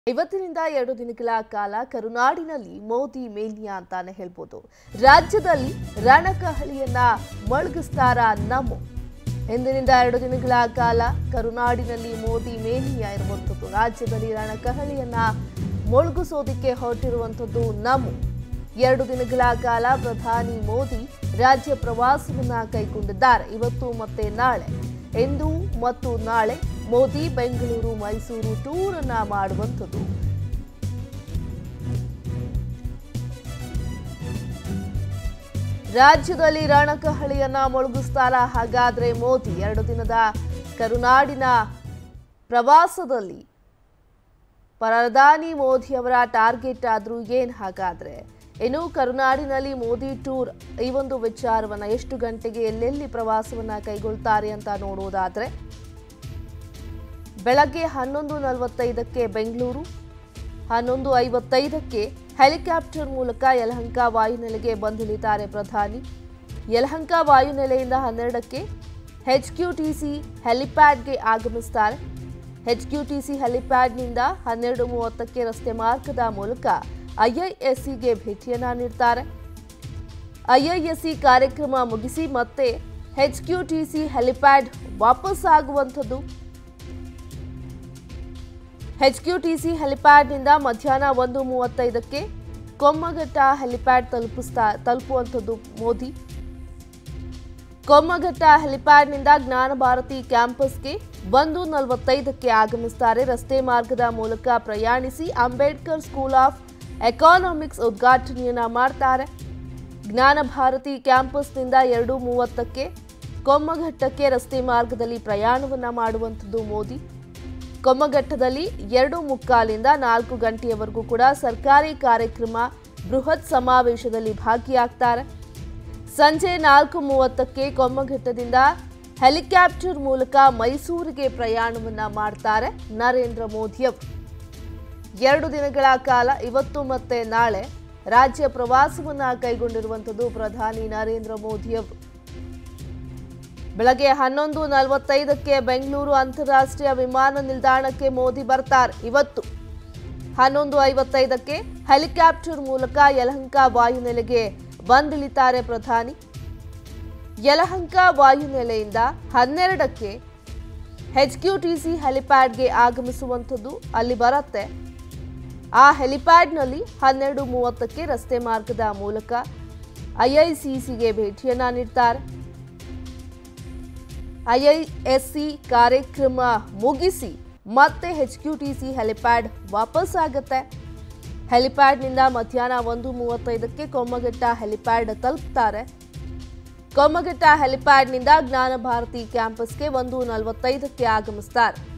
ಇವತ್ತಿನಿಂದ ಎರಡು ದಿನಗಳ ಕಾಲ ಕರುನಾಡಿನಲ್ಲಿ ಮೋದಿ ಮೇನಿಯಾ ಅಂತಾನೆ ಹೇಳ್ಬೋದು ರಾಜ್ಯದಲ್ಲಿ ರಣಕಹಳಿಯನ್ನ ಮೊಳಗಿಸ್ತಾರ ನಮೋ ಇಂದಿನಿಂದ ಎರಡು ದಿನಗಳ ಕಾಲ ಕರುನಾಡಿನಲ್ಲಿ ಮೋದಿ ಮೇನಿಯಾ ಇರುವಂಥದ್ದು ರಾಜ್ಯದಲ್ಲಿ ರಣಕಹಳಿಯನ್ನ ಮೊಳಗಿಸೋದಿಕ್ಕೆ ಹೊರಟಿರುವಂಥದ್ದು ನಮೋ ಎರಡು ದಿನಗಳ ಕಾಲ ಪ್ರಧಾನಿ ಮೋದಿ ರಾಜ್ಯ ಪ್ರವಾಸವನ್ನ ಕೈಗೊಂಡಿದ್ದಾರೆ ಇವತ್ತು ಮತ್ತೆ ನಾಳೆ ಇಂದು ಮತ್ತು ನಾಳೆ ಮೋದಿ ಬೆಂಗಳೂರು ಮೈಸೂರು ಟೂರ್ ಅನ್ನ ಮಾಡುವಂಥದ್ದು ರಾಜ್ಯದಲ್ಲಿ ರಣಕಹಳಿಯನ್ನ ಮೊಳಗಿಸ್ತಾರ ಹಾಗಾದ್ರೆ ಮೋದಿ ಎರಡು ದಿನದ ಕರುನಾಡಿನ ಪ್ರವಾಸದಲ್ಲಿ ಪ್ರಧಾನಿ ಮೋದಿ ಅವರ ಟಾರ್ಗೆಟ್ ಆದ್ರೂ ಏನ್ ಹಾಗಾದ್ರೆ ಇನ್ನು ಕರುನಾಡಿನಲ್ಲಿ ಮೋದಿ ಟೂರ್ ಈ ಒಂದು ವಿಚಾರವನ್ನ ಎಷ್ಟು ಗಂಟೆಗೆ ಎಲ್ಲೆಲ್ಲಿ ಪ್ರವಾಸವನ್ನ ಕೈಗೊಳ್ತಾರೆ ಅಂತ ನೋಡೋದಾದ್ರೆ ಬೆಳಗ್ಗೆ ಹನ್ನೊಂದು ನಲವತ್ತೈದಕ್ಕೆ ಬೆಂಗಳೂರು ಹನ್ನೊಂದು ಐವತ್ತೈದಕ್ಕೆ ಹೆಲಿಕಾಪ್ಟರ್ ಮೂಲಕ ಯಲಹಂಕ ವಾಯುನೆಲೆಗೆ ಬಂದಿಳಿತಾರೆ ಪ್ರಧಾನಿ ಯಲಹಂಕ ವಾಯುನೆಲೆಯಿಂದ ಹನ್ನೆರಡಕ್ಕೆ ಎಚ್ಕ್ಯೂಟಿಸಿ ಹೆಲಿಪ್ಯಾಡ್ಗೆ ಆಗಮಿಸ್ತಾರೆ ಎಚ್ಕ್ಯೂಟಿಸಿ ಹೆಲಿಪ್ಯಾಡ್ನಿಂದ ಹನ್ನೆರಡು ಮೂವತ್ತಕ್ಕೆ ರಸ್ತೆ ಮಾರ್ಗದ ಮೂಲಕ ಐಐಎಸ್ಸಿಗೆ ಭೇಟಿಯನ್ನ ನೀಡ್ತಾರೆ ಐಐಎಸ್ಸಿ ಕಾರ್ಯಕ್ರಮ ಮುಗಿಸಿ ಮತ್ತೆ ಎಚ್ಕ್ಯೂಟಿಸಿ ಹೆಲಿಪ್ಯಾಡ್ ವಾಪಸ್ ಆಗುವಂಥದ್ದು ಎಚ್ಕ್ಯೂಟಿಸಿ ಹೆಲಿಪ್ಯಾಡ್ನಿಂದ ಮಧ್ಯಾಹ್ನ ಒಂದು ಮೂವತ್ತೈದಕ್ಕೆ ಕೊಮ್ಮಘಟ್ಟ ಹೆಲಿಪ್ಯಾಡ್ ತಲುಪಿಸ್ತಾ ತಲುಪುವಂಥದ್ದು ಮೋದಿ ಕೊಮ್ಮಘಟ್ಟ ಹೆಲಿಪ್ಯಾಡ್ನಿಂದ ಜ್ಞಾನ ಭಾರತಿ ಕ್ಯಾಂಪಸ್ಗೆ ಒಂದು ನಲವತ್ತೈದಕ್ಕೆ ಆಗಮಿಸ್ತಾರೆ ರಸ್ತೆ ಮಾರ್ಗದ ಮೂಲಕ ಪ್ರಯಾಣಿಸಿ ಅಂಬೇಡ್ಕರ್ ಸ್ಕೂಲ್ ಆಫ್ ಎಕಾನಾಮಿಕ್ಸ್ ಉದ್ಘಾಟನೆಯನ್ನ ಮಾಡ್ತಾರೆ ಜ್ಞಾನ ಭಾರತಿ ಕ್ಯಾಂಪಸ್ನಿಂದ ಎರಡು ಮೂವತ್ತಕ್ಕೆ ಕೊಮ್ಮಘಟ್ಟಕ್ಕೆ ರಸ್ತೆ ಮಾರ್ಗದಲ್ಲಿ ಪ್ರಯಾಣವನ್ನ ಮಾಡುವಂಥದ್ದು ಮೋದಿ ಕೊಮ್ಮಘಟ್ಟದಲ್ಲಿ ಎರಡು ಮುಕ್ಕಾಲಿಂದ ನಾಲ್ಕು ಗಂಟೆಯವರೆಗೂ ಕೂಡ ಸರ್ಕಾರಿ ಕಾರ್ಯಕ್ರಮ ಬೃಹತ್ ಸಮಾವೇಶದಲ್ಲಿ ಭಾಗಿಯಾಗ್ತಾರೆ ಸಂಜೆ ನಾಲ್ಕು ಮೂವತ್ತಕ್ಕೆ ಕೊಮ್ಮಘಟ್ಟದಿಂದ ಹೆಲಿಕಾಪ್ಟರ್ ಮೂಲಕ ಮೈಸೂರಿಗೆ ಪ್ರಯಾಣವನ್ನ ಮಾಡ್ತಾರೆ ನರೇಂದ್ರ ಮೋದಿಯವರು ಎರಡು ದಿನಗಳ ಕಾಲ ಇವತ್ತು ಮತ್ತೆ ನಾಳೆ ರಾಜ್ಯ ಪ್ರವಾಸವನ್ನ ಕೈಗೊಂಡಿರುವಂಥದ್ದು ಪ್ರಧಾನಿ ನರೇಂದ್ರ ಮೋದಿಯವರು ಬೆಳಗ್ಗೆ ಹನ್ನೊಂದು ನಲವತ್ತೈದಕ್ಕೆ ಬೆಂಗಳೂರು ಅಂತಾರಾಷ್ಟ್ರೀಯ ವಿಮಾನ ನಿಲ್ದಾಣಕ್ಕೆ ಮೋದಿ ಬರ್ತಾರೆ ಇವತ್ತು ಹನ್ನೊಂದು ಐವತ್ತೈದಕ್ಕೆ ಹೆಲಿಕಾಪ್ಟರ್ ಮೂಲಕ ಯಲಹಂಕ ವಾಯುನೆಲೆಗೆ ಬಂದಿಳಿತಾರೆ ಪ್ರಧಾನಿ ಯಲಹಂಕ ವಾಯುನೆಲೆಯಿಂದ ಹನ್ನೆರಡಕ್ಕೆ ಎಚ್ಕ್ಯೂಟಿಸಿ ಹೆಲಿಪ್ಯಾಡ್ಗೆ ಆಗಮಿಸುವಂಥದ್ದು ಅಲ್ಲಿ ಬರುತ್ತೆ ಆ ಹೆಲಿಪ್ಯಾಡ್ನಲ್ಲಿ ಹನ್ನೆರಡು ಮೂವತ್ತಕ್ಕೆ ರಸ್ತೆ ಮಾರ್ಗದ ಮೂಲಕ ಐಐಸಿಸಿಗೆ ಭೇಟಿಯನ್ನ ನೀಡ್ತಾರೆ ಐಐಎಸ್ಸಿ ಕಾರ್ಯಕ್ರಮ ಮುಗಿಸಿ ಮತ್ತೆ ಎಚ್ಕ್ಯೂಟಿಸಿ ಹೆಲಿಪ್ಯಾಡ್ ವಾಪಸ್ ಆಗುತ್ತೆ ಹೆಲಿಪ್ಯಾಡ್ನಿಂದ ಮಧ್ಯಾಹ್ನ ಒಂದು ಮೂವತ್ತೈದಕ್ಕೆ ಕೊಮ್ಮಘಟ್ಟ ಹೆಲಿಪ್ಯಾಡ್ ತಲುಪ್ತಾರೆ ಕೊಮ್ಮಘಟ್ಟ ಹೆಲಿಪ್ಯಾಡ್ನಿಂದ ಜ್ಞಾನ ಭಾರತಿ ಕ್ಯಾಂಪಸ್ಗೆ ಒಂದು ನಲವತ್ತೈದಕ್ಕೆ ಆಗಮಿಸ್ತಾರೆ